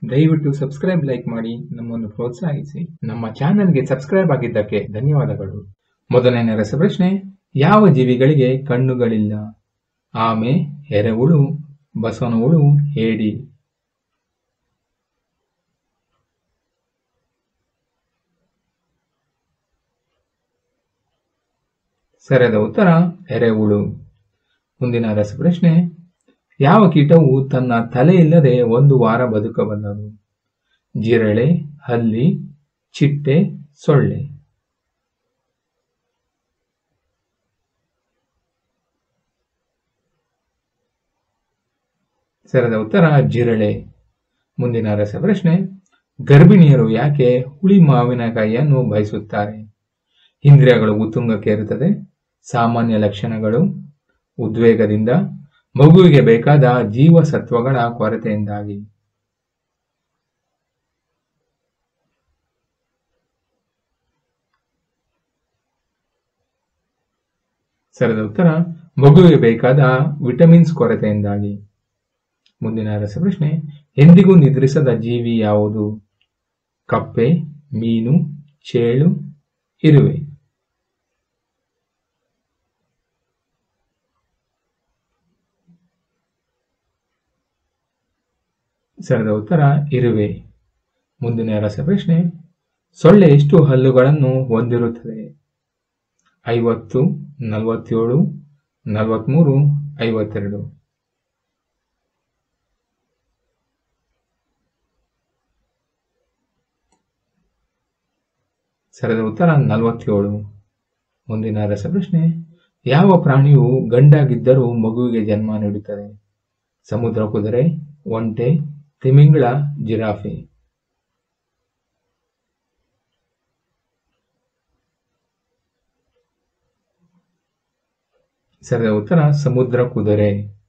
ದಯವಿಟ್ಟು subscribe like ಮಾಡಿ ನಮ್ಮನ್ನು ಪ್ರೋತ್ಸಾಹಿಸಿ ನಮ್ಮ ಚಾನೆಲ್ಗೆ ಸಬ್ಸ್ಕ್ರೈಬ್ ಆಗಿದ್ದಕ್ಕೆ ಧನ್ಯವಾದಗಳು ಮೊದಲನೇ ರಸಪ್ರಶ್ನೆ ಯಾವ ಜೀವಿಗಳಿಗೆ ಕಣ್ಣುಗಳಿಲ್ಲ ಆಮೆ ಎರೆಹುಳು ಬಸವನ ಹುಳು ಹೇಡಿ ಸರಿಯಾದ ಉತ್ತರ ಎರೆಹುಳು ಮುಂದಿನ ರಸಪ್ರಶ್ನೆ ಯಾವ ಕೀಟವು ತನ್ನ ತಲೆ ಇಲ್ಲದೆ ಒಂದು ವಾರ ಬದುಕಬಲ್ಲದು ಜಿರಳೆ ಹಲ್ಲಿ ಚಿಟ್ಟೆ ಸೊಳ್ಳೆ ಸರಿಯಾದ ಉತ್ತರ ಜಿರಳೆ ಮುಂದಿನ ರಸಪ್ರಶ್ನೆ ಗರ್ಭಿಣಿಯರು ಯಾಕೆ ಹುಳಿ ಮಾವಿನಕಾಯಿಯನ್ನು ಬಯಸುತ್ತಾರೆ ಇಂದ್ರಿಯಗಳು ಉತ್ತುಂಗಕ್ಕೇರುತ್ತದೆ ಸಾಮಾನ್ಯ ಲಕ್ಷಣಗಳು ಉದ್ವೇಗದಿಂದ ಮಗುವಿಗೆ ಬೇಕಾದ ಜೀವಸತ್ವಗಳ ಕೊರತೆಯಿಂದಾಗಿ ಸರಿದ ಉತ್ತರ ಮಗುವಿಗೆ ಬೇಕಾದ ವಿಟಮಿನ್ಸ್ ಕೊರತೆಯಿಂದಾಗಿ ಮುಂದಿನ ರಸಪ್ರಶ್ನೆ ಎಂದಿಗೂ ನಿದ್ರಿಸದ ಜೀವಿ ಯಾವುದು ಕಪ್ಪೆ ಮೀನು ಚೇಳು ಇರುವೆ ಸರಿದ ಉತ್ತರ ಇರುವೆ ಮುಂದಿನ ರಸಪ್ರಶ್ನೆ ಸೊಳ್ಳೆ ಎಷ್ಟು ಹಲ್ಲುಗಳನ್ನು ಹೊಂದಿರುತ್ತದೆ ಐವತ್ತು ನಲವತ್ತೇಳು ನಲವತ್ಮೂರು ಐವತ್ತೆರಡು ಸರಿದ ಉತ್ತರ ನಲವತ್ತೇಳು ಮುಂದಿನ ರಸಪ್ರಶ್ನೆ ಯಾವ ಪ್ರಾಣಿಯು ಗಂಡಾಗಿದ್ದರೂ ಮಗುವಿಗೆ ಜನ್ಮ ನೀಡುತ್ತದೆ ಸಮುದ್ರ ಕುದುರೆ ಒಂಟೆ ತಿಮಿಂಗಳ ಜಿರಾಫೆ ಸರಿಯಾದ ಉತ್ತರ ಸಮುದ್ರ ಕುದುರೆ